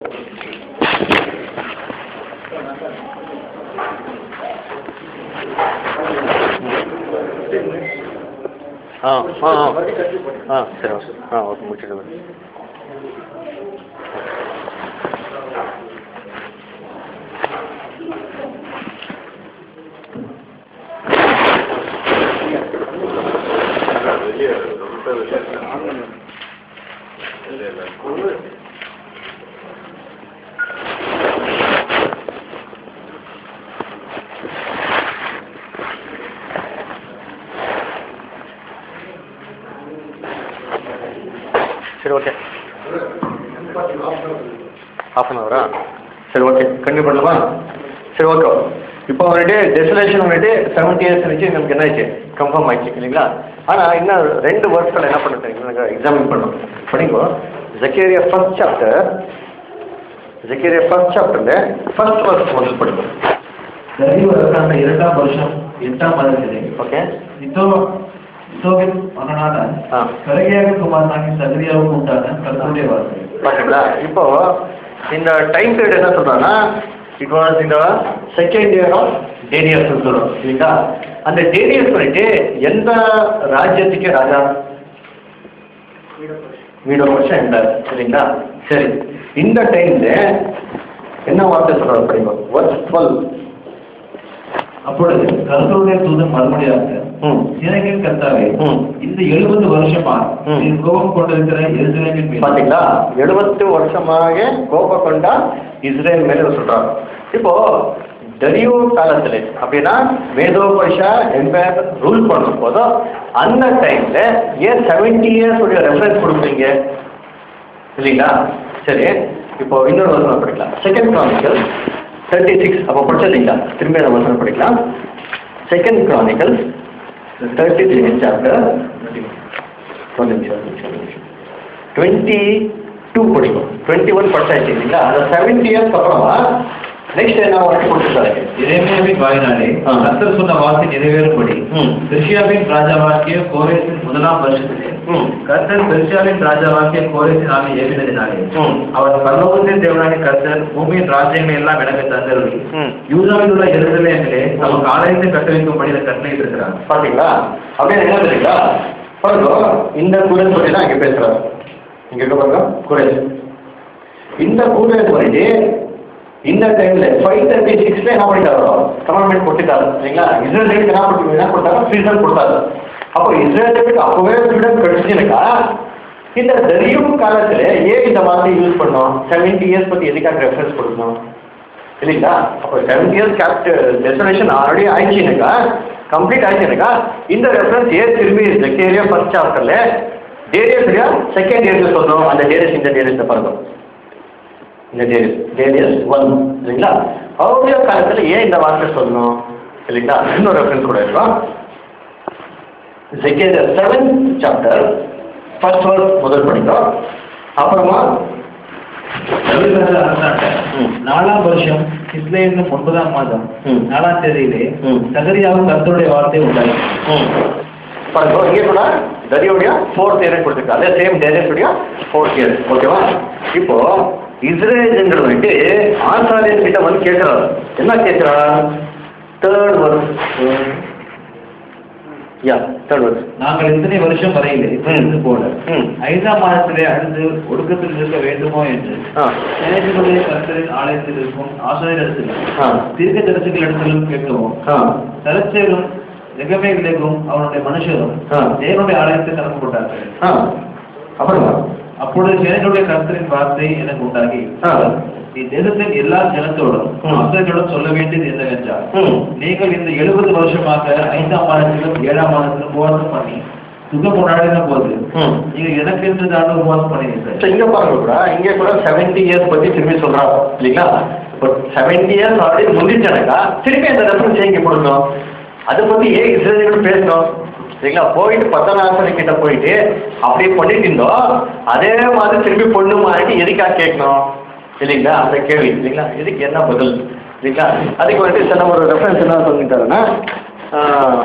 ஆ ஆ ஆ ஆ சரி ஓகே ஆ ஓகே முடிச்சுட்டு சரி ஓகே ஹாஃப் அன் ஹவரா சரி ஓகே கண்டிப்பாக பண்ணலாமா சரி ஓகே இப்போ வந்துட்டு டெஸ்டினேஷன் வந்துட்டு செவன்ட்டி இயர்ஸ் வச்சு நமக்கு என்ன ஆச்சு கன்ஃபார்ம் ஆயிடுச்சு இல்லைங்களா ஆனால் இன்னும் ரெண்டு வேர்ட்ஸ்கள் என்ன பண்ணுறேன் எனக்கு எக்ஸாமின் பண்ணணும் படிங்கோ Zechariah first chapter Zechariah first சாப்டரில் ஃபர்ஸ்ட் வேர்ஸ் முதல் படிக்கும் தரிவு அரசாண்ட இரண்டாம் வருஷம் எட்டாம் மாதத்திலே ஓகே இதோ இதோவின் மகனான ஆ கரகியாக குமாரனாகி சகரியாவுக்கு உண்டான கர்த்தருடைய வார்த்தை பார்த்தீங்களா இப்போ இந்த டைம் பீரியட் என்ன சொல்றாங்கன்னா இட் வாஸ் இந்த செகண்ட் இயர் ஆஃப் டேனியர்ஸ் சொல்றோம் இல்லைங்களா அந்த டேனியர்ஸ் வந்துட்டு எந்த ராஜ்யத்துக்கு ராஜா வீடு வருஷம் இருந்தார் சரிங்களா சரி இந்த டைம்ல என்ன வார்த்தை சொல்றாரு படிங்க வர்ஸ் டுவெல் அப்பொழுது கர்த்தருடைய தூதன் மறுமொழியாக ம் சேனைகளின் கர்த்தாவே ம். இந்த எழுபது வருஷமா ம். நீர் கோபம் கொண்டிருக்கிற எருசலேமின் மீது பாத்தீங்களா எழுபத்து வருஷமாக கோப கொண்டா இஸ்ரேல் மேல சொல்றாங்க இப்போ டரியோ காலத்துல அப்படின்னா மேதோபரிஷா எம்பையர் ரூல் பண்ணும் போதோ அந்த டைம்ல ஏன் செவன்டி இயர்ஸ் உடைய ரெஃபரன்ஸ் கொடுக்குறீங்க இல்லைங்களா சரி இப்போ இன்னொரு வசனம் படிக்கலாம் செகண்ட் கிரானிக்கல் தேர்ட்டி சிக்ஸ் அப்போ படிச்சிருந்தீங்களா திரும்பி அந்த வசனம் படிக்கலாம் second chronicle thirty six chapter ஒரு நிமிஷம் ஒரு நிமிஷம் ஒரு நிமிஷம் டுவெண்ட்டி டூ படிக்கும் டுவெண்ட்டி ஒன் படிச்சாச்சு இல்லைங்களா அந்த செவன்டி இயர்ஸ்க்கு அப்புறமா நெக்ஸ்ட் என்ன வாட்டி கொடுத்துருக்காங்க இறைமையாவின் வாயினாலே ஆ. கர்த்தர் சொன்ன வார்த்தை நிறைவேறும்படி ம். பெர்ஷியாவின் ராஜாவாக்கிய கோரேசின் முதலாம் வருஷத்திலே ம் கர்த்தர் பெர்ஷியாவின் ராஜாவாக்கிய கோரேசின் ஆமை ஏவினதினாலே ம் அவர் பரலோகத்தின் தேவனாகிய கர்த்தர் பூமியின் ராஜ்யங்களை எல்லாம் எனக்கு தந்தருளி ம் யூதாவில் உள்ள எருசலேமிலே நமக்கு ஆலயத்தை கட்ட வைக்கும்படி இதை கட்டளை இருக்கிறார் பார்த்தீங்களா அப்படியே என்ன தெரியுங்களா பாருங்க இந்த குரல் பற்றி தான் இங்கே பேசுகிறார் இங்கே இருக்க பாருங்க குரல் இந்த குரல் வந்துட்டு இந்த டைம்ல ஃபைவ் தேர்ட்டி சிக்ஸ்ல என்ன பண்ணிட்டாரோ கவர்மெண்ட் கொடுத்துட்டாரு சரிங்களா இஸ்ரேலுக்கு என்ன பண்ணி என்ன கொடுத்தாங்க ஃப்ரீடம் கொடுத்தாரு அப்போ இஸ்ரேலுக்கு அப்பவே ஃப்ரீடம் கிடைச்சிருக்கா இந்த தரியும் காலத்துல ஏன் இந்த வார்த்தை யூஸ் பண்ணோம் செவன்டி இயர்ஸ் பத்தி எதுக்காக ரெஃபரன்ஸ் கொடுக்கணும் இல்லைங்களா அப்போ seven years kept destination already ஆயிடுச்சுனாக்கா கம்ப்ளீட் ஆயிடுச்சுனாக்கா இந்த ரெஃபரன்ஸ் ஏன் திரும்பி ஜக்கேரியா ஃபர்ஸ்ட் சாப்டர்ல டேரியஸ் செகண்ட் இயர்ல சொன்னோம் அந்த டேரியஸ் இந்த டேரியஸ் பாருங்க இந்த டேரியஸ் டேரியஸ் ஒன் இல்லைங்களா அவருடைய காலத்துல ஏன் இந்த வார்த்தை சொல்லணும் இல்லைங்களா இன்னொரு ரெஃபரன்ஸ் கூட இருக்கும் Zechariah seven chapter first word முதல் படிக்கும் அப்புறமா ரவிராஜ அரசாண்ட ம். நாலாம் வருஷம் கிஸ்லே என்னும் ஒன்பதாம் மாதம் ம். நாலாம் தேதியிலே ம். சகரியாவும் கர்த்தருடைய வார்த்தை உண்டாயி ம். பாருங்க இங்கே கூட தரியோடைய ஃபோர்த் இயர் கொடுத்துருக்காங்க அதே சேம் டேரேஸுடைய ஃபோர்த் இயர் ஓகேவா இப்போ இஸ்ரேலுங்கிறது வந்துட்டு ஆசாரியன் கிட்ட வந்து கேட்குறாரு என்ன கேட்குறா தேர்ட் வர்ஸ் யா தேர்ட் வர்ஸ் நாங்கள் இத்தனை வருஷம் வரையிலே இருந்து போல ம். ஐந்தாம் மாதத்திலே அழுது ஒடுக்கத்தில் இருக்க வேண்டுமோ என்று ஆ சேனைகளுடைய கர்த்தரின் ஆலயத்தில் இருக்கும் ஆசாரியத்தில் ஆ தீர்க்க தரிசிகள் இடத்திலும் கேட்கவும் ஆ தரச்சேரும் நிகமேலேகும் அவனுடைய மனுஷரும் ஆ. தேவனுடைய ஆலயத்தை திறந்து போட்டார்கள் ஆ அப்புறமா அப்பொழுது சேனைகளுடைய கர்த்தரின் வார்த்தை எனக்கு உண்டாகி ஆ நீ தேசத்தின் எல்லா ஜனத்தோடும் ம். ஆசிரியர்களும் சொல்ல வேண்டியது என்னவென்றால் ம் நீங்கள் இந்த எழுபது வருஷமாக ஐந்தாம் மாதத்திலும் ஏழாம் மாதத்திலும் உபவாசம் பண்ணி சுகம் கொண்டாடின போது ம் நீங்கள் எனக்கு என்று தான் உபவாசம் பண்ணினீர்கள் ஸோ இங்கே பாருங்க கூட இங்கே கூட செவன்டி இயர்ஸ் பற்றி திரும்பி சொல்கிறாங்க இல்லைங்களா இப்போ செவன்டி இயர்ஸ் ஆல்ரெடி முடிஞ்சானாக்கா திரும்பி அந்த ரெஃபரன்ஸ் இங்கே கொடுக்கணும் அதை பற்றி ஏன் இஸ்ரேலியோட பேசணும் சரிங்களா போயிட்டு பத்தனாசனை கிட்ட போயிட்டு அப்படியே பண்ணிட்டு இருந்தோம் அதே மாதிரி திரும்பி பொண்ணு மாறிட்டு எதுக்காக கேட்கணும் இல்லைங்களா அந்த கேள்வி இல்லைங்களா இதுக்கு என்ன பதில் இல்லைங்களா அதுக்கு வந்துட்டு சில ஒரு ரெஃபரன்ஸ் என்ன சொல்லிட்டாருன்னா ஆஹ்,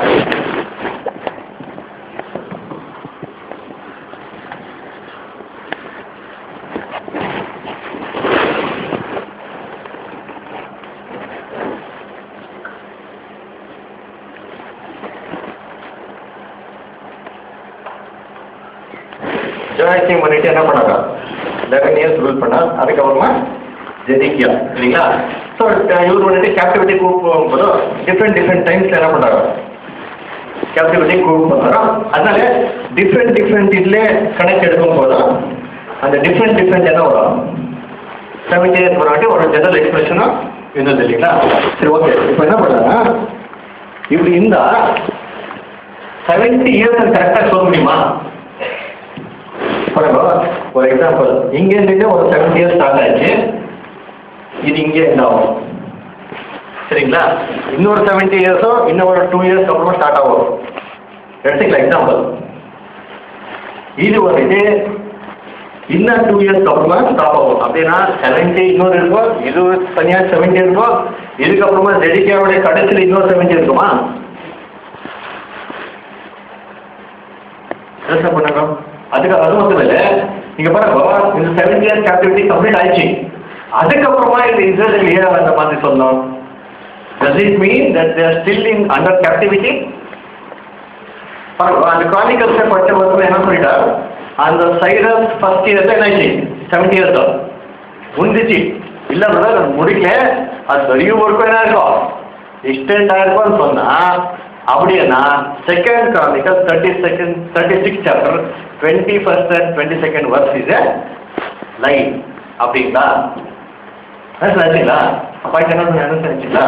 ஜோயாக்கியம் பண்ணிட்டு என்ன பண்ணாங்க லெவன் இயர்ஸ் ரூல் பண்ணா அதுக்கப்புறமா ஜெதிக்கியா சரிங்களா ஸோ இவர் வந்துட்டு கேப்டிவிட்டி கூப்பிட்டு போகும்போது டிஃப்ரெண்ட் டிஃப்ரெண்ட் டைம்ஸில் என்ன பண்ணாங்க கேப்டிவிட்டி கூப்பிட்டு போகிறாரோ அதனால டிஃப்ரெண்ட் டிஃப்ரெண்ட் இதில் கணக்கு எடுக்கும் போதும் அந்த டிஃப்ரெண்ட் டிஃப்ரெண்ட் என்ன வரும் செவன்டி இயர்ஸ் வராட்டி ஒரு ஜெனரல் எக்ஸ்பிரஷனும் இருந்தது இல்லைங்களா சரி ஓகே இப்போ என்ன பண்ணுறாங்க இப்படி இருந்தா செவன்டி இயர்ஸ் கரெக்டாக சொல்ல முடியுமா பாருங்க ஒரு எக்ஸாம்பிள் இங்கே இருந்து ஒரு செவன்டி இயர்ஸ் ஸ்டார்ட் ஆயிடுச்சு இது இங்கே என்ன ஆகும் சரிங்களா இன்னொரு செவன்டி இயர்ஸோ இன்னொரு டூ இயர்ஸ் அப்புறமா ஸ்டார்ட் ஆகும் எடுத்துக்கலாம் எக்ஸாம்பிள் இது வந்துட்டு இன்னும் டூ இயர்ஸ் அப்புறமா ஸ்டாப் ஆகும் அப்படின்னா செவன்டி இன்னொரு இருக்கும் இது தனியாக செவன்டி இருக்கும் இதுக்கப்புறமா ஜெடிக்காவுடைய கடைசியில் இன்னொரு செவன்டி இருக்குமா யோசனை பண்ணுங்க அதுக்கு அது மட்டும் இல்லை நீங்க பாருங்க இந்த செவன் இயர்ஸ் கேப்டிவிட்டி கம்ப்ளீட் ஆயிடுச்சு அதுக்கப்புறமா இந்த இஸ்ரேல் ஏன் அந்த மாதிரி சொன்னோம் does it mean that they're still in under captivity பாருங்க அந்த கிரானிக்கல்ஸை படிச்ச வருஷம் என்ன சொல்லிட்டார் அந்த சைரஸ் ஃபர்ஸ்ட் இயர்ஸ் என்ன ஆயிடுச்சு செவன்டி இயர்ஸ் முடிஞ்சிச்சு இல்லை பிரதர் அது முடிக்கல அது பெரிய ஒர்க்கும் என்ன இருக்கும் எக்ஸ்டெண்ட் ஆயிருக்கும்னு சொன்னா அப்படின்னா second chronicle thirty second thirty six chapter twenty first and twenty second verse is line அப்படிங்களா ஆச்சுங்களா பாயிண்ட் என்ன என்ன தெரிஞ்சுங்களா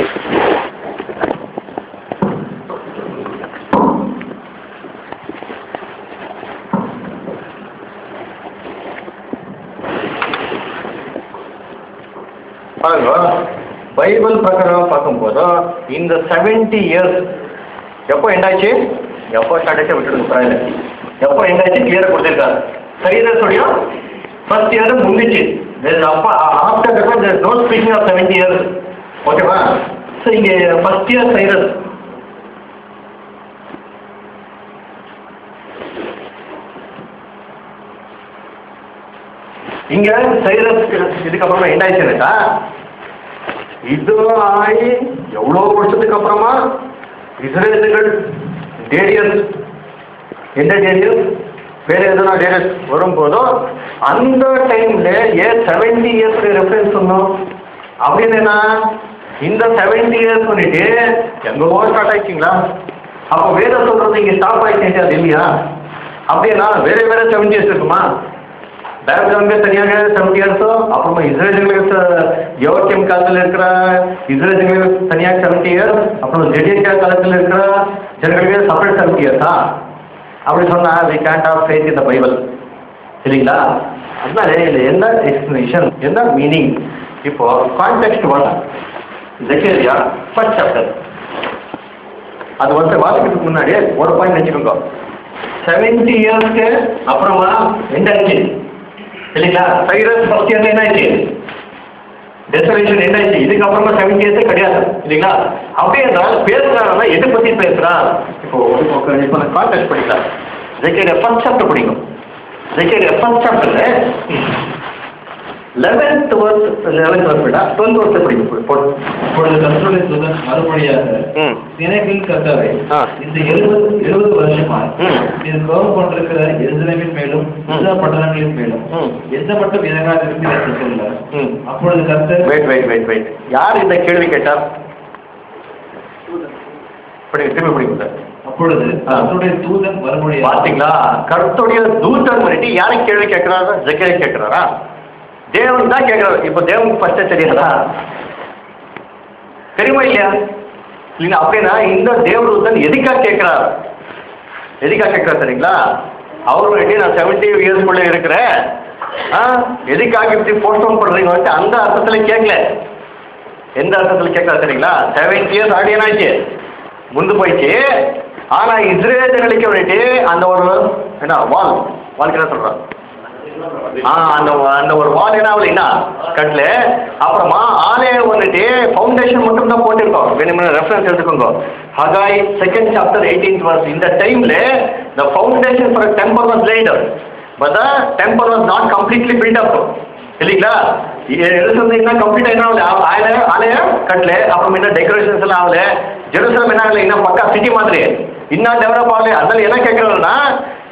பாருங்க பைபிள் பிரகாரம் பார்க்கும்போது இந்த செவன்டி இயர்ஸ் எப்போ எண்டாச்சு எப்போ ஸ்டார்ட் ஆச்சு விட்டுடுங்க பரவாயில்ல எப்போ எண்டாச்சு கிளியராக கொடுத்துருக்காரு சைரஸுடைய ஃபர்ஸ்ட் இயர் முடிஞ்சிச்சு அப்போ after that no speaking of seventy years ஓகேவா ஸோ இங்கே ஃபர்ஸ்ட் இயர் சைரஸ் இங்க சைரஸ் இதுக்கப்புறமா என்ன ஆயிடுச்சுனாக்கா இது ஆகி எவ்வளோ வருஷத்துக்கு அப்புறமா இஸ்ரேலுகள் டேரியஸ் எந்த டேரியஸ் வேற எதுனா டேரியஸ் வரும்போதோ அந்த டைம்ல ஏன் செவன்டி இயர்ஸ் ரெஃபரன்ஸ் சொன்னோம் அப்படின்னு என்ன இந்த செவன்டி இயர்ஸ் பண்ணிட்டு எங்கோ ஸ்டார்ட் ஆயிடுச்சிங்களா அப்போ வேற சொல்றது இங்க ஸ்டாப் ஆயிடுச்சு அது இல்லையா அப்படின்னா வேற வேற செவன்டி இயர்ஸ் இருக்குமா பேக்ரவுண்டே தனியாக செவன்டி இயர்ஸோ அப்புறமா இஸ்ரேலுங்களுக்கு யோக்கியம் காலத்தில் இருக்கிற இஸ்ரேலுங்களுக்கு தனியாக செவன்டி இயர்ஸ் அப்புறம் ஜெடியக்கா காலத்தில் இருக்கிற ஜனங்களுக்கு செப்பரேட் செவன்டி இயர்ஸா அப்படி சொன்னால் வி கேண்ட் ஆஃப் ஃபேத் இந்த பைபிள் சரிங்களா அதனால இதில் என்ன எக்ஸ்பிளனேஷன் என்ன மீனிங் இப்போ context one Zechariah first chapter அது வந்து வாசிக்கிறதுக்கு முன்னாடி ஒரு பாயிண்ட் வச்சுக்கோங்க செவன்டி இயர்ஸ்க்கு அப்புறமா எண்ட் ஆச்சு இல்லைங்களா சைரஸ் ஃபர்ஸ்ட் இயர்ல என்ன ஆச்சு டெசலேஷன் என்ன ஆச்சு இதுக்கப்புறமா செவன்டி இயர்ஸே கிடையாது இல்லைங்களா அப்படியே என்றால் பேசுறாங்கன்னா எதை பத்தி பேசுறான் இப்போ இப்போ இப்போ நான் கான்டெக்ட் படிக்கலாம் ஜெகேரியா ஃபர்ஸ்ட் சாப்டர் படிக்கும் ஜெகேரியா ஃபர்ஸ்ட் சாப்டர்ல லெவன்த் வர்ஸ் லெவன்த் வர்ஸ் விட டுவெல்த் வர்ஸ் படிக்கும் போட்டு அப்பொழுது கர்த்தருடைய தூதன் மறுபடியாக ம் சேனைகளின் கர்த்தாவே ஆ. இந்த எழுபது எழுபது வருஷமாய் ம். இது கோபம் கொண்டிருக்கிற எருசலேமின் மேலும் எல்லா பட்டணங்களின் மேலும் ம். எந்த மட்டும் இறங்காது இருந்து என்று சொல்ல ம் அப்பொழுது கர்த்தர் வெயிட் வெயிட் வெயிட் வெயிட் யார் இந்த கேள்வி கேட்டார் படிங்க திரும்பி படிங்க சார் அப்பொழுது ஆ. கர்த்தருடைய தூதன் மறுபடியாக பாத்தீங்களா கர்த்தருடைய தூதன் பண்ணிட்டு யாரை கேள்வி கேட்கிறாரா ஜக்கரை கேட்கிறாரா தேவன் தான் கேட்கிறாரு இப்போ தேவனுக்கு ஃபர்ஸ்ட் தெரியாதா தெரியுமா இல்லையா இல்லைங்களா அப்படின்னா இந்த தேவதூதன் எதுக்காக கேட்கிறார் எதுக்காக கேட்கிறார் சரிங்களா அவர் வந்துட்டு நான் செவன்டி இயர்ஸ்குள்ளே இருக்கிறேன் ஆ எதுக்காக இப்படி போஸ்ட்போன் பண்ணுறீங்க வந்துட்டு அந்த அர்த்தத்தில் கேட்கல எந்த அர்த்தத்தில் கேட்கல சரிங்களா செவன்டி இயர்ஸ் ஆடி என்ன ஆச்சு முந்து போயிடுச்சு ஆனால் இஸ்ரேலுக்கு வந்துட்டு அந்த ஒரு என்ன வால் வால்க்கு என்ன சொல்கிறான் ஆ அந்த அந்த ஒரு வால் என்ன ஆகல என்ன கட்டல அப்புறமா ஆலே வந்துட்டு ஃபவுண்டேஷன் மட்டும் தான் போட்டிருக்கோம் வேணுமென ரெஃபரன்ஸ் எடுத்துக்கோங்க Haggai second chapter eighteenth verse இந்த டைம்ல the foundation for temple was laid but the temple was not completely built up இல்லைங்களா எருசலம் இன்னும் கம்ப்ளீட் என்ன ஆகல ஆல ஆலய கட்டல அப்புறம் என்ன டெக்கரேஷன்ஸ் எல்லாம் ஆகல ஜெருசலம் என்ன ஆகல இன்னும் பக்கா சிட்டி மாதிரி இன்னும் டெவலப் ஆகல அதனால என்ன கேட்கறதுன்னா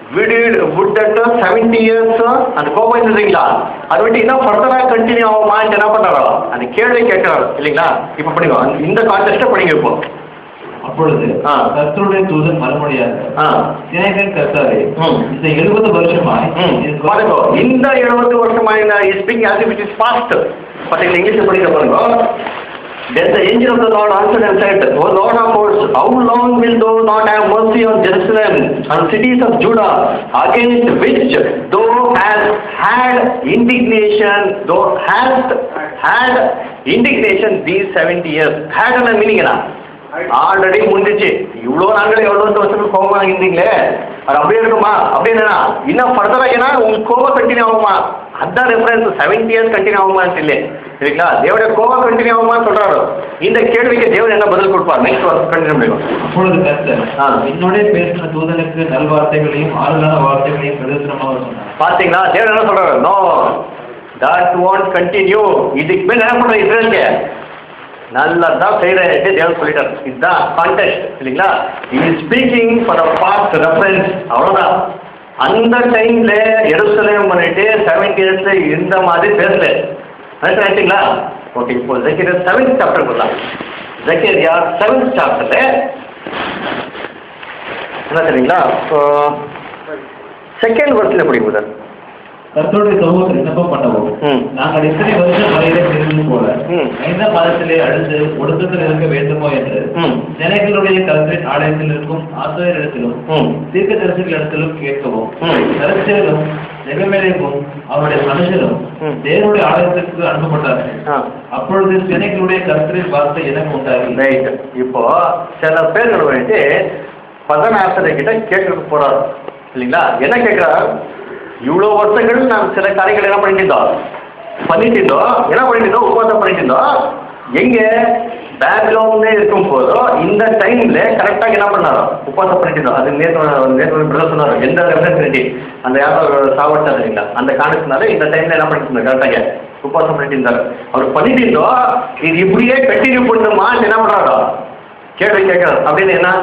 விடு would that செவன்டி இயர்ஸ் அந்த கோபம் இருந்ததுங்களா அதை விட்டு இன்னும் ஃபர்தராக கண்டினியூ ஆகுமான்ட்டு என்ன பண்ணுறாரோ அந்த கேள்வி கேட்குறாரு இல்லைங்களா இப்போ படிங்க அந்த- இந்த கான்டெஸ்ட்டை படிங்க இப்போ அப்பொழுது ஆ. கர்த்தருடைய தூதன் மறுமொழியாக ஆ சேனைகளின் கர்த்தாவே ம். இந்த எழுபது வருஷமாய் ம். என் பாருங்க இந்த எழுபது வருஷமா இந்த speaking as it is fast பார்த்தீங்களா இங்கிலீஷ் படிக்க பாருங்க Then the angel of the Lord answered and said, O Lord of hosts, how long will thou not have mercy on Jerusalem and cities of Judah, against which thou hast had indignation, thou hast had indignation these 70 years? Had என்ன meaning என்ன already முடிஞ்சிச்சு இவ்வளோ நாங்கள் எவ்வளோ வருஷத்துக்கு கோபமாக இருந்தீங்களே அது அப்படியே இருக்குமா அப்படின்னா இன்னும் ஃபர்தராக ஏன்னா உங்களுக்கு கோபம் கண்டினியூ ஆகுமா அதான் ரெஃபரன்ஸ் செவன்டி இயர்ஸ் கண்டினியூ ஆகுமான்னு இல்லை சரிங்களா தேவடைய கோபம் கண்டினியூ ஆகுமான்னு சொல்றாரு இந்த கேள்விக்கு தேவன் என்ன பதில் கொடுப்பார் நெக்ஸ்ட் வருஷம் கண்டினியூ பண்ணிடும் அப்பொழுது கர்த்தர் ஆ. என்னோட பேசின தூதனுக்கு நல்வார்த்தைகளையும் ஆறுதலான வார்த்தைகளையும் பிரதேசமாக சொன்னார் பார்த்தீங்களா தேவன் என்ன சொல்றாரு நோ தட் வாண்ட் கண்டினியூ இதுக்கு மேலே என்ன பண்ணுறது இஸ்ரேலுக்கு நல்லதான் செய்யறேன்ட்டு தேவன் சொல்லிட்டார் இதுதான் கான்டெஸ்ட் இல்லைங்களா இது speaking for a past reference அவ்வளோதான் அந்த டைம்ல எருசலேம் பண்ணிட்டு செவன்டி இயர்ஸ்ல இருந்த மாதிரி பேசல நினைச்சுங்களா ஓகே இப்போ ஜக்கீரியா செவன்த் சாப்டர் சொல்லலாம் ஜக்கீரியா செவன்த் சாப்டர்ல என்ன தெரியுங்களா செகண்ட் வருஷத்தில் படிக்கும் சார் கர்த்தருடைய சமூகத்தில் விண்ணப்பம் பண்ணவும் ம். நாங்கள் இத்தனை வருஷம் வரையிலே இருந்தது போல ம். ஐந்தாம் மாதத்திலே அடுத்து ஒடுக்கத்தில் இருக்க வேண்டுமோ என்று ம். ஜனங்களுடைய கருத்தின் ஆலயத்தில் இருக்கும் ஆசிரியரிடத்திலும் ம் தீர்க்க தரிசிகளிடத்திலும் கேட்கவும் ம். தரிசலும் நெகமேலேக்கும் அவருடைய மனுஷரும் ம். தேவனுடைய ஆலயத்திற்கு அனுப்பப்பட்டார்கள் ஆ அப்பொழுது சினைகளுடைய கருத்தின் வார்த்தை எனக்கு உண்டாகி ரைட் இப்போ சில பேர்கள் வந்துட்டு பதனாசரை கிட்ட கேட்கறதுக்கு போறாரு இல்லைங்களா என்ன கேட்கிறார் இவ்வளோ வருஷங்கள் நான் சில காரியங்கள் என்ன பண்ணிட்டு இருந்தோம் பண்ணிட்டு இருந்தோம் என்ன பண்ணிட்டு இருந்தோம் உபவாசம் பண்ணிட்டு இருந்தோம் எங்க பேக்ரவுண்ட்ல இருக்கும் போதோ இந்த டைம்ல கரெக்டாக என்ன பண்ணாரோ உபவாசம் பண்ணிட்டு இருந்தோம் அது நேற்று நேற்று பிரதர் சொன்னார் எந்த ரெஃபரன்ஸ் அந்த யாரோ சாவட்டார் இல்லைங்களா அந்த காரணத்தினால இந்த டைம்ல என்ன பண்ணிட்டு இருந்தோம் கரெக்டாக உபவாசம் பண்ணிட்டு இருந்தாரு அவர் பண்ணிட்டு இருந்தோம் இது இப்படியே கண்டினியூ பண்ணுமா என்ன பண்றாரோ கேள்வி கேட்கறாரு அப்படின்னு என்ன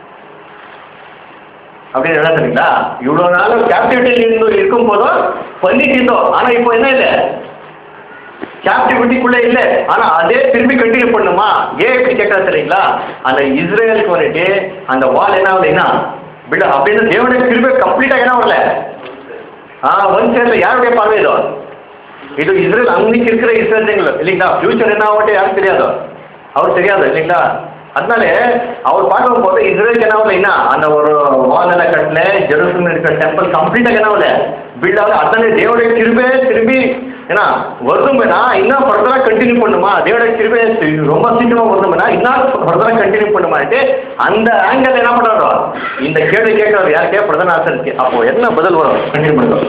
அப்படின்னு என்ன தெரியுங்களா இவ்வளோ நாள் கேப்டிவிட்டியில் இருந்து இருக்கும் போதும் பண்ணிட்டு இருந்தோம் ஆனால் இப்போ என்ன இல்லை கேப்டிவிட்டிக்குள்ளே இல்லை ஆனால் அதே திரும்பி கண்டினியூ பண்ணுமா ஏன் எப்படி கேட்கறது தெரியுங்களா அந்த இஸ்ரேலுக்கு வந்துட்டு அந்த வால் என்ன ஆகுதுன்னா பில்ட அப்படின்னு தேவனுடைய திரும்பி கம்ப்ளீட்டாக என்ன வரல ஆ ஒன் சேர்ல யாருடைய பார்வை இதோ இது இஸ்ரேல் அன்னைக்கு இருக்கிற இஸ்ரேல் ஜனங்கள் இல்லைங்களா ஃபியூச்சர் என்ன ஆகட்டும் யாருக்கு தெரியாதோ அவர் தெரியாது இல்லைங்களா அதனால அவர் பார்க்கும் போது இஸ்ரேலுக்கு என்ன ஆகல என்ன அந்த ஒரு வால் எல்லாம் கட்டல ஜெருசலம் இருக்கிற டெம்பிள் கம்ப்ளீட்டாக என்ன ஆகல பில்ட் ஆகல அதனால தேவடைய திரும்பி திரும்பி ஏன்னா வருதுமேனா இன்னும் ஃபர்தராக கண்டினியூ பண்ணுமா தேவடைய திரும்பி ரொம்ப சீக்கிரமாக வருதுமேனா இன்னும் ஃபர்தராக கண்டினியூ பண்ணுமான்ட்டு அந்த ஆங்கிள் என்ன பண்ணுறாரோ இந்த கேள்வி கேட்கறது யாருக்கே பிரதான ஆசை இருக்கு அப்போ என்ன பதில் வரும் கண்டினியூ பண்ணுறோம்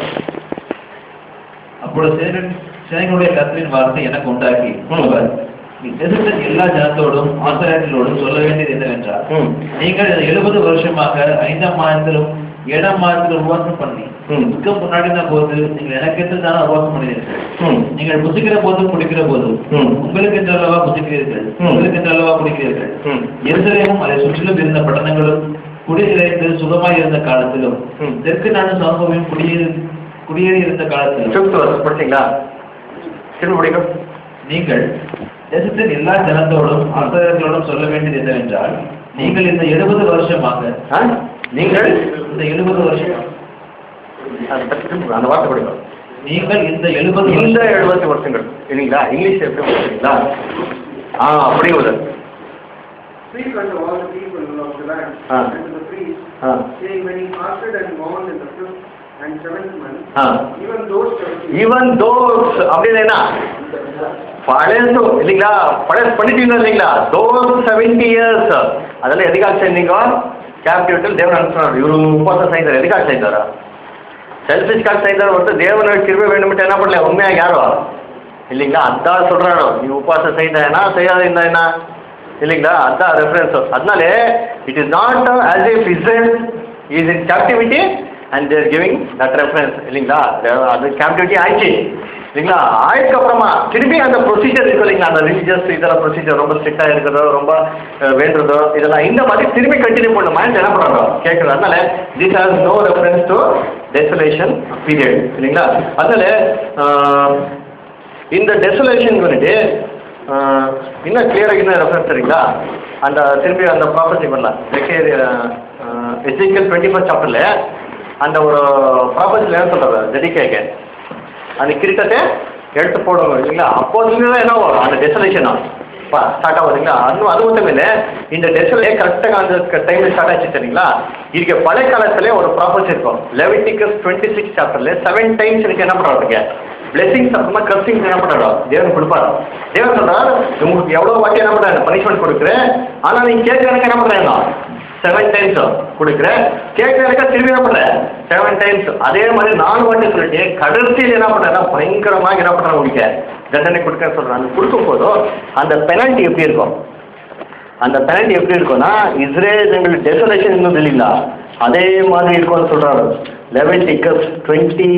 அப்பொழுது சேனன் சேனைகளுடைய கர்த்தரின் வார்த்தை எனக்கு உண்டாகி ம். அவர், நீ தேசத்தின் எல்லா ஜனத்தோடும் ஆசிரியர்களோடும் சொல்ல வேண்டியது என்னவென்றால் ம் நீங்கள் எழுபது வருஷமாக ஐந்தாம் மாதத்திலும் ஏழாம் மாதத்திலும் உபவாசம் பண்ணி ம். துக்கம் முன்னாடின போது நீங்கள் எனக்கு தானே உபவாசம் பண்ணினீர்கள் ம் நீங்கள் புசிக்கிற போதும் குடிக்கிற போதும் ம். உங்களுக்கு என்று அல்லவா புசிக்கிறீர்கள் ம். உங்களுக்கு என்று அல்லவா குடிக்கிறீர்கள் ம். எருசலேமும் அதை சுற்றிலும் இருந்த பட்டணங்களும் குடியிருந்து சுகமாய் இருந்த காலத்திலும் ம். தெற்கு நாடு சமூகம் குடியேறி குடியேறி இருந்த காலத்திலும் ஃபிஃப்த் வருஷம் படிச்சிங்களா திரும்ப படிக்கும் நீங்கள் தேசத்தின் எல்லா ஜனத்தோடும் ஆசிரியர்களோடும் சொல்ல வேண்டியது என்னவென்றால் நீங்கள் இந்த எழுபது வருஷமாக ஆ நீங்கள் இந்த எழுபது வருஷம் அந்த பத்தி திரும்ப அந்த வார்த்தை படிக்கும் நீங்கள் இந்த எழுபது இந்த வருஷம் எழுபத்தி வருஷங்கள் இல்லைங்களா இங்கிலீஷ் எப்படி படிக்கிறீங்களா ஆ அப்படியே வருது Speak unto all the people of the land, Ah. and to the priests, ah saying, When he fasted and mourned in the fifth and seventh month, ah even those seventy even those அப்படின்னு என்ன பழசு இல்லைங்களா பழசு பண்ணிட்டீங்க இல்லைங்களா those seventy years அதெல்லாம் எதுக்காக செஞ்சீங்க கேப்டிவிட்டில் தேவன் அனுப்பினார் இவரு உபவாசம் செய்தார் எதுக்காக செய்தாரா செல்ஃபிஷ்காக செய்தார் ஒருத்தர் தேவனை திரும்ப வேண்டும்ட்டு என்ன பண்ணல உண்மையாக யாரோ இல்லைங்களா அதான் சொல்கிறாரோ நீ உபவாசம் செய்தேனா செய்யாத இருந்தா என்ன இல்லைங்களா அதான் ரெஃபரன்ஸ் அதனால it is not as if Israel is in captivity and there giving that reference இல்லைங்களா அது கேப்டிவிட்டி ஆயிடுச்சு இல்லைங்களா ஆயிடுக்கு அப்புறமா திரும்பி அந்த ப்ரொசீஜர் இருக்கு இல்லைங்களா அந்த ரிலீஜியஸ் இதெல்லாம் ப்ரொசீஜர் ரொம்ப ஸ்ட்ரிக்டாக இருக்கிறதோ ரொம்ப அஹ், வேண்டுறதோ இதெல்லாம் இந்த மாதிரி திரும்பி கண்டினியூ பண்ண மைண்ட் என்ன பண்ணுறாங்க கேட்குறது அதனால this has no reference to desolation period இல்லைங்களா அதனால அஹ், இந்த டெசலேஷன் வந்துட்டு அஹ், இன்னும் கிளியராக இன்னும் ரெஃபரன்ஸ் சரிங்களா அந்த திரும்பி அந்த ப்ராப்பர்ட்டி பண்ணலாம் எஜிக்கல் டுவெண்ட்டி ஃபஸ்ட் சாப்டரில் அந்த ஒரு ப்ராப்பர்ட்டியில் என்ன சொல்கிறார் ஜெடிக்கேக்கு அந்த கிரீட்டத்தை எடுத்து போடுவாங்க இல்லைங்களா அப்போதுலேருந்து தான் என்ன வரும் அந்த டெசலேஷனா ஸ்டார்ட் ஆகும் இல்லைங்களா அது அது மட்டும் இல்லை இந்த டெசலே கரெக்டாக அந்த டைமில் ஸ்டார்ட் ஆச்சு சரிங்களா இதுக்கு பழைய காலத்துல ஒரு ப்ராப்பர்ட்டி இருக்கும் லெவிட்டிகஸ் டுவெண்ட்டி சிக்ஸ் சாப்டர்ல செவன் டைம்ஸ் எனக்கு என்ன பண்ணுறாங்க பிளெஸிங்ஸ் அப்புறமா கர்சிங்ஸ் என்ன பண்ணுறோம் தேவன் கொடுப்பாரு தேவன் சொல்றாரு உங்களுக்கு எவ்வளோ வாட்டி என்ன பண்ணுறாங்க பனிஷ்மெண்ட் கொடுக்குறேன் ஆனால் நீ கேட்கறதுக்கு என்ன பண்ணுறாங்க செவன் டைம்ஸ் கொடுக்குறேன் கேட்கறதுக்கு திரும்பி என்ன பண்ணுறேன் செவன் டைம்ஸ் அதே மாதிரி நாலு வாட்டி சொல்லிட்டு கடைசியில் என்ன பண்ணுறேன்னா பயங்கரமாக என்ன பண்ணுறாங்க உங்களுக்கு தண்டனை கொடுக்க சொல்கிறாங்க கொடுக்கும் போதும் அந்த பெனல்ட்டி எப்படி இருக்கும் அந்த பெனல்ட்டி எப்படி இருக்கும்னா இஸ்ரேல் எங்களுக்கு டெசலேஷன் இன்னும் இல்லைங்களா அதே மாதிரி இருக்கும்னு சொல்கிறாரு Leviticus twenty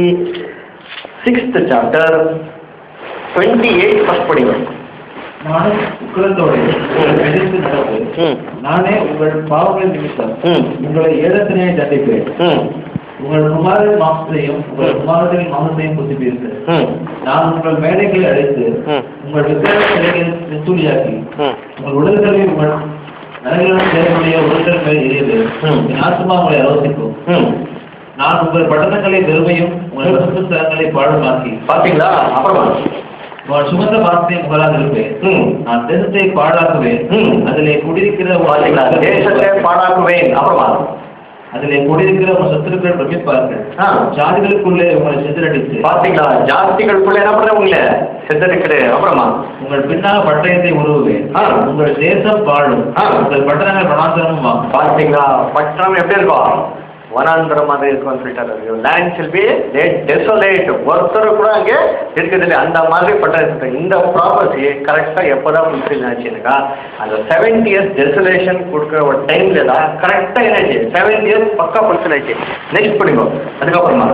sixth chapter twenty eight first படிங்க நானும் உக்கிரத்தோடு எதிர்த்து நடந்து ம் நானே உங்கள் பாவங்களின் நிமித்தம் ம் உங்களை ஏழத்தினே தண்டிப்பேன் ம் உங்கள் குமாரின் மாம்சத்தையும் உங்கள் குமாரத்தின் மாம்சத்தையும் புசிப்பீர்கள் ம் நான் உங்கள் மேடைகளை அழைத்து ம் உங்கள் விக்கிரகங்களை நெத்துளியாக்கி ம் உங்கள் உடல்களை உங்கள் நரகளுடன் சேரக்கூடிய உடல்கள் மேல் எரியுது ம். என் ஆத்மா உங்களை ஆலோசிக்கும் ம் நான் உங்கள் பட்டணங்களை வெறுமையும் உங்கள் வசந்த ஸ்தலங்களை பாழுமாக்கி பார்த்தீங்களா அப்புறமா உங்கள் சுமந்த பாசத்தை உங்களால் இருப்பேன் ம் நான் தேசத்தை பாழாக்குவேன் ம். அதிலே குடியிருக்கிற பார்த்தீங்களா தேசத்தை பாழாக்குவேன் அப்புறமா அதிலே குடியிருக்கிற உங்கள் சத்துருக்கள் பிரமிப்பார்கள் ஆ ஜாதிகளுக்குள்ளே உங்களை சிதறடித்து பார்த்தீங்களா ஜாஸ்திகளுக்குள்ள என்ன பண்ணுற உங்களை செத்தடிக்கிடு அப்புறமா உங்கள் பின்னாக பட்டயத்தை உருவுவேன் ஆ. உங்கள் தேசம் வாழும் ஆ. உங்கள் பட்டணங்கள் வனாந்தரமும் ஆகும் பார்த்தீங்களா பட்டணம் எப்படி இருக்கும் வனாந்திரம் மாதிரி இருக்கும்னு சொல்லிட்டாரு லேண்ட் ஷில் பி டெசோலேட் ஒருத்தர் கூட அங்கே இருக்கிறதில்ல அந்த மாதிரி பட்டணம் இருக்கு இந்த ப்ராப்பர்ட்டி கரெக்டாக எப்போ தான் ஃபுல்ஃபில் ஆச்சுனாக்கா அந்த செவன்டி இயர்ஸ் டெசோலேஷன் கொடுக்குற ஒரு டைமில் தான் கரெக்டாக என்னாச்சு செவன்டி இயர்ஸ் பக்கா ஃபுல்ஃபில் ஆச்சு நெக்ஸ்ட் படிங்க அதுக்கப்புறமா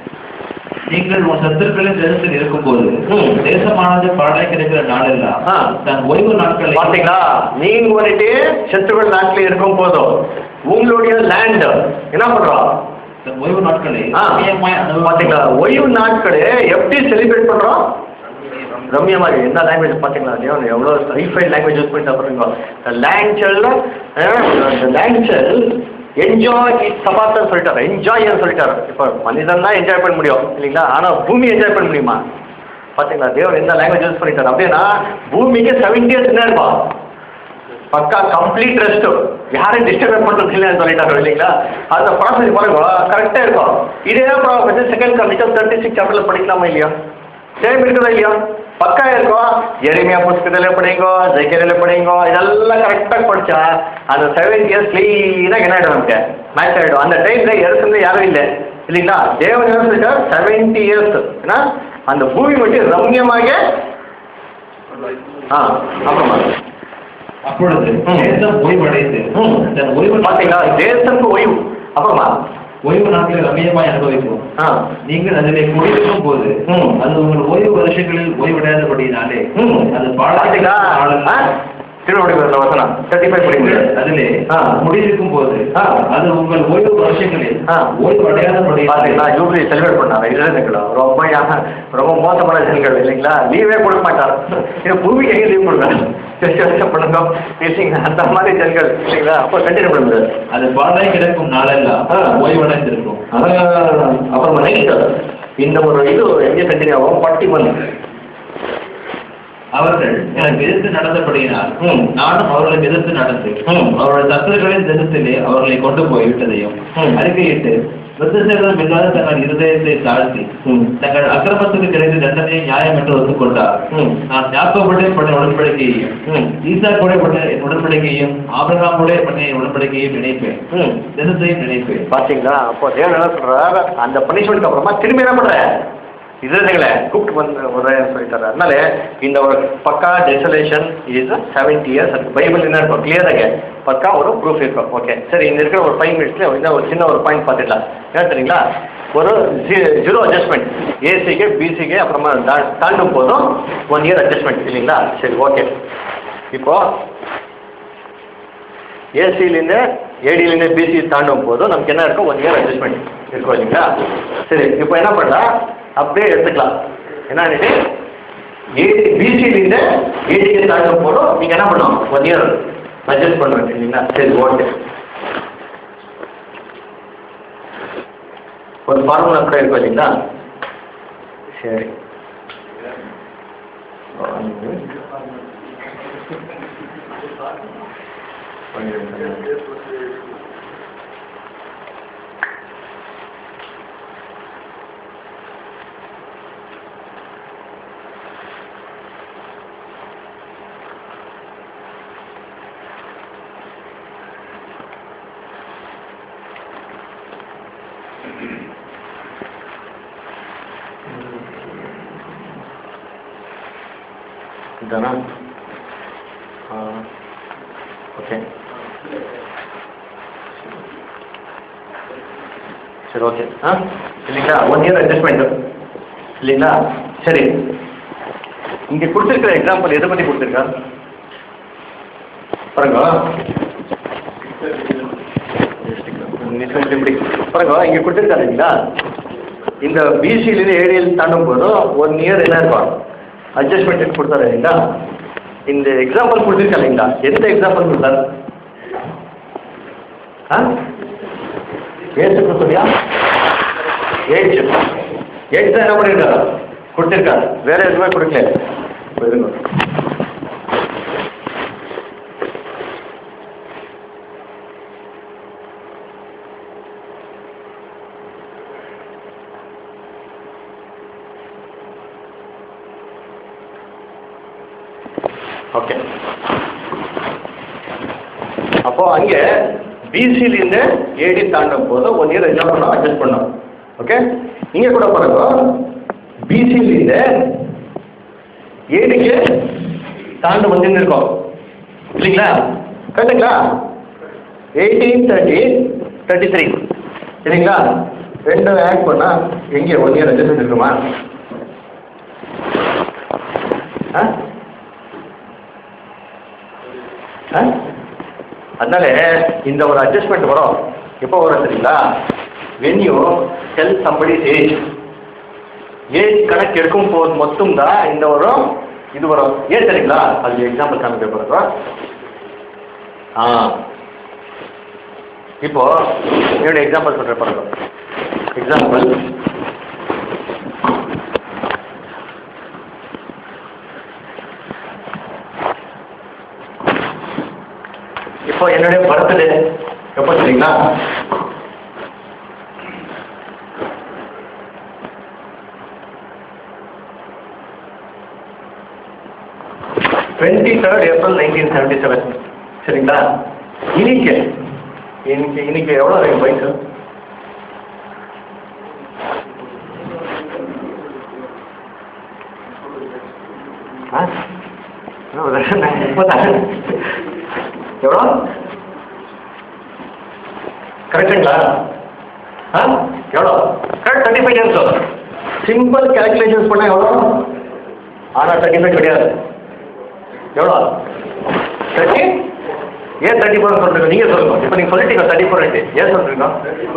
நீங்கள் உன் சத்துருக்களின் தேசத்தில் இருக்கும்போது ம். தேசமானது பாழாய் கிடைக்கிற நாளெல்லாம் ஆ. தன் ஓய்வு நாட்களை பார்த்தீங்களா நீங்க வந்துட்டு சத்துருக்கள் நாட்டில் இருக்கும் போதும் உங்களுடைய லேண்ட் என்ன பண்றோம் தன் ஓய்வு நாட்களை ஆ. ரம்மியமாய் அனுபவித்து- பாத்தீங்களா ஓய்வு நாட்களே எப்படி செலிப்ரேட் பண்றோம் ரம்யமா இருக்கு எந்த லாங்குவேஜ் பாத்தீங்களா தேவன் எவ்வளவு ஹைஃபை லாங்குவேஜ் யூஸ் பண்ணி பாருங்க land sell land sell enjoy it சபாத்தன் சொல்லிட்டாரு என்ஜாய் சொல்லிட்டாரு இப்போ மனிதன் தான் என்ஜாய் பண்ண முடியும் இல்லைங்களா ஆனா பூமி என்ஜாய் பண்ண முடியுமா பாத்தீங்களா தேவன் எந்த லாங்குவேஜ் யூஸ் பண்ணிட்டாரு அப்படின்னா பூமிக்கு செவன்டி இயர்ஸ் என்ன இருப்பான் பக்கா கம்ப்ளீட் ரெஸ்ட் யாரையும் டிஸ்டர்ப் பண்ணுறது இல்லைன்னு சொல்லிட்டாங்க இல்லைங்களா அந்த ப்ராசஸ் பாருங்க கரெக்டாக இருக்கும் இதே ப்ராசஸ் செகண்ட் கண்டிப்பாக தேர்ட்டி சிக்ஸ் சாப்டரில் படிக்கலாமா இல்லையா சேம் இருக்குதா இல்லையா பக்கா இருக்கும் எளிமையா புஸ்தகத்தில் படிங்கோ ஜெய்கரியில் படிங்கோ இதெல்லாம் கரெக்டாக படித்தா அந்த செவன் இயர்ஸ் க்ளீனாக என்ன ஆகிடும் நமக்கு மேட்ச் ஆகிடும் அந்த டைமில் இடத்துல யாரும் இல்லை இல்லைங்களா தேவன் என்ன சொல்லிட்டார் செவன்டி இயர்ஸ் ஏன்னா அந்த பூமி மட்டும் ரம்யமாக ஆ அப்புறமா அப்பொழுது ம். தேசம் ஓய்வடைந்து ம். தன் ஓய்வு பார்த்தீங்களா தேசத்துக்கு ஓய்வு அப்புறமா ஓய்வு நாட்களை ரம்மியமாய் அனுபவிக்கும் ஆ நீங்கள் அதிலே குடியிருக்கும் போது ம். அது உங்கள் ஓய்வு வருஷங்களில் ஓய்வடையாதபடினாலே ம் அது பார்த்தீங்களா ஆ திருவடி வசனம் தேர்ட்டி ஃபைவ் படிங்க அதிலே ஆ. குடியிருக்கும் போது ஆ. அது உங்கள் ஓய்வு வருஷங்களில் ஆ. ஓய்வு அடையாதபடி பார்த்தீங்களா யூபிஐ செலிப்ரேட் பண்ணாங்க இளைஞர்களா ரொம்ப யா- ரொம்ப மோசமான ஜனங்கள் இல்லைங்களா லீவே கொடுக்க மாட்டார் இது பூமிக்கு எங்கே லீவ் கொடுக்குறாங்க டெஸ்ட் டெஸ்ட் பண்ணுங்க இல்லைங்களா அந்த மாதிரி ஜனங்கள் இல்லைங்களா அப்போ கண்டினியூ பண்ணுங்க அது பாழாய் கிடக்கும் நாளெல்லாம் ஆ. ஓய்வடைந்திருக்கும் அப்புறம் நெக்ஸ்ட் இந்த ஒரு இது எங்கே கண்டினியூ ஆகும் பட்டி பண்ணு அவர்கள் எனக்கு எதிர்த்து நடந்தபடியினால் ம். நானும் அவர்களுக்கு எதிர்த்து நடந்து ம். அவருடைய சத்துருக்களின் தேசத்திலே அவர்களை கொண்டு போய் விட்டதையும் ம். அறிக்கையிட்டு விருத்தசேதம் இல்லாத தங்கள் இருதயத்தை தாழ்த்தி ம் தங்கள் அக்கிரமத்துக்கு கிடைத்த தண்டனையை நியாயம் என்று ஒத்துக்கொண்டார் ம் நான் யாக்கோபுடைய பண்ண உடன்படிக்கையையும் ம் ஈசாக்கோடைய பண்ண என் உடன்படிக்கையையும் ஆபிரகாமுடைய பண்ண என் உடன்படிக்கையையும் நினைப்பேன் ம் தேசத்தையும் நினைப்பேன் பார்த்தீங்களா அப்போ தேவன் என்ன சொல்றாரு அந்த பனிஷ்மெண்ட்க்கு அப்புறமா திரும்பி என்ன பண்ற இதுங்களை கூப்பிட்டு வந்து வர்றேன்னு சொல்லிட்டாரு அதனால இந்த ஒரு பக்கா டெசலேஷன் இஸ் செவன்டி இயர்ஸ் அது பைபிள் என்ன இருக்கும் கிளியராக பக்கா ஒரு ப்ரூஃப் இருக்கும் ஓகே சரி இந்த இருக்கிற ஒரு ஃபைவ் மினிட்ஸ்ல இன்னும் ஒரு சின்ன ஒரு பாயிண்ட் பார்த்துக்கலாம் என்ன தெரியுங்களா ஒரு ஜீரோ அட்ஜஸ்ட்மெண்ட் ஏசிக்கு பிசிக்கு அப்புறமா தா- தாண்டும் போதும் ஒன் இயர் அட்ஜஸ்ட்மெண்ட் இல்லைங்களா சரி ஓகே இப்போ ஏசிலேருந்து ஏடியிலேருந்து பிசி தாண்டும் போதும் நமக்கு என்ன இருக்கும் ஒன் இயர் அட்ஜஸ்ட்மெண்ட் இருக்கும் இல்லைங்களா சரி இப்போ என்ன பண்ணலாம் அப்படியே எடுத்துக்கலாம் என்னன்னு ஏடி பிசிலேருந்து ஏடிக்கு தாண்டும் போதும் நீங்கள் என்ன பண்ணணும் ஒன் இயர் அட்ஜஸ்ட் பண்ண வேண்டிய இல்லைங்களா சரி ஓகே ஒரு ஃபார்முலா கூட இருக்கும் இல்லைங்களா சரி இதானா ஆ ஓகே சரி ஓகே ஆ இல்லைங்களா ஒன் இயர் அட்ஜஸ்ட்மெண்ட்டு இல்லைங்களா சரி இங்கே கொடுத்துருக்கிற எக்ஸாம்பிள் எதை பற்றி கொடுத்துருக்கா பாருங்க நிமிஷம் இப்படி பாருங்க இங்கே கொடுத்துருக்காரு இல்லைங்களா இந்த பிசிலேருந்து ஏடிஎல் தாண்டும் போதும் ஒன் இயர் என்ன இருக்கும் அட்ஜஸ்ட்மெண்ட் கொடுத்தாரு இல்லைங்களா இந்த எக்ஸாம்பிள் கொடுத்துருக்கா இல்லைங்களா எந்த எக்ஸாம்பிள் கொடுத்தாரு ஆ ஏஜ் சொல்லியா ஏஜ் ஏஜ் தான் என்ன பண்ணியிருக்காரு கொடுத்துருக்காரு வேற எதுவுமே கொடுக்கல இப்போ இருங்க ஓகே அப்போ அங்கே பிசிலேருந்து ஏடி தாண்டும் போது ஒன் இயர் என்ன பண்ணோம் அட்ஜஸ்ட் பண்ணோம் ஓகே இங்கே கூட பாருங்க பிசிலேருந்து ஏடிக்கு தாண்டு வந்துன்னு இருக்கோம் இல்லைங்களா கரெக்டுங்களா எயிட்டீன் தேர்ட்டி தேர்ட்டி த்ரீ சரிங்களா ரெண்டு ஆட் பண்ணால் எங்கே ஒன் இயர் அட்ஜஸ்ட் இருக்குமா ஆ ஆ? அதனால இந்த ஒரு அட்ஜஸ்ட்மெண்ட் வரும் எப்போ வரும் தெரியுங்களா when you tell somebody age age கணக்கு எடுக்கும் போது மட்டும் தான் இந்த வரும் இது வரும் ஏன் தெரியுங்களா அது எக்ஸாம்பிள் காமிக்க போகிறோம் ஆ இப்போ என்னோட எக்ஸாம்பிள் சொல்கிறேன் பாருங்க எக்ஸாம்பிள் இப்போ என்னுடைய பர்த்டே எப்போ தெரியுங்களா twenty third April nineteen seventy seven சரிங்களா இன்னைக்கு இன்னைக்கு இன்னைக்கு எவ்வளோ என் வயசு ஆ முப்பதாயிரம் எவ்வளோ கரெக்டுங்களா ஆ எவ்வளோ correct thirty five years simple calculations பண்ணால் எவ்வளோ ஆனால் தேர்ட்டி ஃபைவ் கிடையாது எவ்வளோ தேர்ட்டி ஏன் தேர்ட்டி ஃபோர் சொல்கிறீங்க நீங்கள் சொல்லுங்க இப்போ நீங்கள் சொல்லிட்டீங்க தேர்ட்டி ஃபோர் ஏன் சொல்கிறீங்க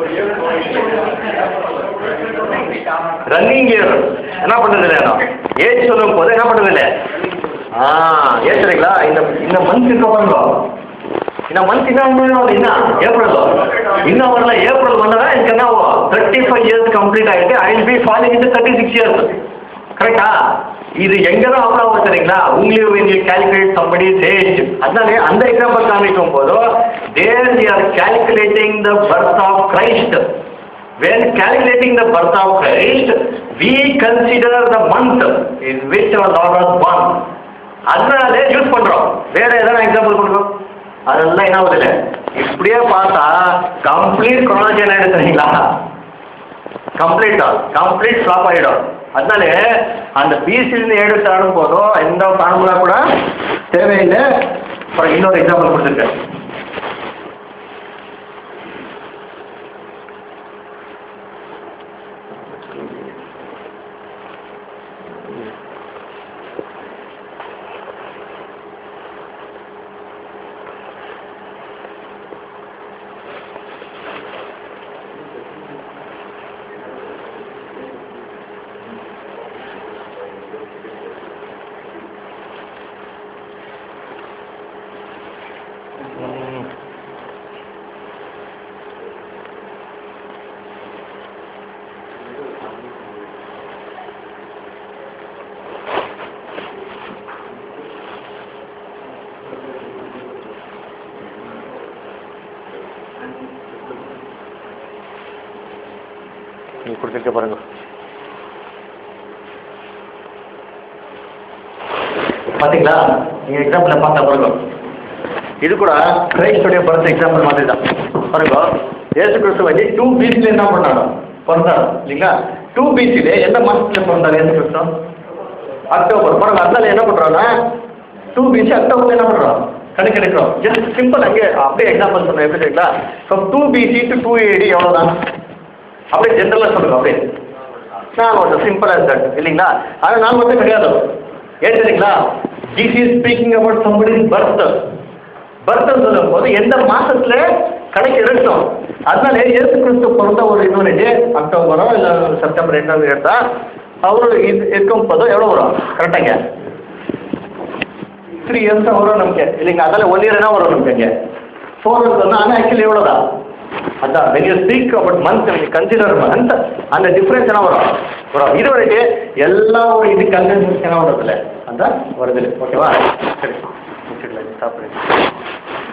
ரன்னிங் இயர் என்ன பண்ணுறது இல்லை ஏஜ் சொல்லும் போது என்ன பண்ணுறது இல்லை ஆ ஏன் சரிங்களா இந்த இந்த மந்த் இருக்க பாருங்க இந்த மந்த் என்ன என்ன ஏப்ரல் இன்னும் வரல ஏப்ரல் வந்தா எனக்கு என்ன தேர்ட்டி ஃபைவ் இயர்ஸ் கம்ப்ளீட் ஆகிட்டு I will be falling in thirty six years கரெக்டா இது எங்க தான் அவ்வளோ ஆகும் சரிங்களா உங்களுக்கு நீங்கள் கால்குலேட் சம்படி சேஞ்ச் அதனால அந்த எக்ஸாம்பிள் காமிக்கும் போதும் there we are calculating the birth of Christ when calculating the birth of Christ, we consider the month in which our Lord was born. அதனாலே யூஸ் பண்றோம் வேற எதனா எக்ஸாம்பிள் கொடுக்கும் அதெல்லாம் என்ன ஆகுது இல்லை இப்படியே பார்த்தா கம்ப்ளீட் குரோனாலஜி என்ன எடுத்துறீங்களா கம்ப்ளீட்டா கம்ப்ளீட் ஃப்ளாப் ஆகிடும் அதனால அந்த பிசிலிருந்து எடுத்து ஆடும் போதும் எந்த ஃபார்முலா கூட தேவையில்லை அப்புறம் இன்னொரு எக்ஸாம்பிள் கொடுத்துருக்கேன் நீங்கள் கொடுத்துருக்க பாருங்க பார்த்தீங்களா நீங்கள் எக்ஸாம்பிள் பார்த்தா பாருங்க இது கூட கிரைஸ்டுடைய பிறந்த எக்ஸாம்பிள் மாதிரி தான் பாருங்க ஏசு கிறிஸ்து வந்து டூ பிசில என்ன பண்ணாங்க பிறந்தாரு இல்லைங்களா டூ பிசில எந்த மாசத்துல பிறந்தாரு ஏசு கிறிஸ்து அக்டோபர் பாருங்க அதனால என்ன பண்றாங்க டூ பிசி அக்டோபர்ல என்ன பண்றோம் கணக்கு எடுக்கிறோம் ஜஸ்ட் சிம்பிள் அங்கே அப்படியே எக்ஸாம்பிள் சொன்னேன் எப்படி தெரியுங்களா from two BC to two AD எவ்வளோதான் அப்படியே ஜென்ரலாக சொல்லுங்க அப்படியே நாலு வருஷம் சிம்பிளாக தட் இல்லைங்களா ஆனால் நாலு வருஷம் கிடையாது ஏன் தெரியுங்களா this is speaking about somebody birth birth சொல்லும் போது எந்த மாசத்துல கணக்கு எடுத்தோம் அதனால இயேசு கிறிஸ்து பிறந்த ஒரு இன்னொரு அக்டோபரோ இல்லை செப்டம்பர் ரெண்டாவது எடுத்தா அவரு இது இருக்கும் போதோ எவ்வளோ வரும் கரெக்டாங்க த்ரீ இயர்ஸ் தான் வரும் நமக்கு இல்லைங்க அதில் ஒன் இயர் என்ன வரும் நமக்கு ஃபோர் இயர்ஸ் வந்து ஆனால் ஆக்சுவலி எவ்வளோதான் அதான் when you speak about month when consider month அந்த டிஃப்ரென்ஸ் என்ன வரும் வரும் இது வரைக்கும் எல்லா ஒரு இது கன்வென்ஷன்ஸ் என்ன வருதுல்ல அதான் வருது ஓகேவா சரி முடிச்சிடலாம் ஸ்டாப் பண்ணி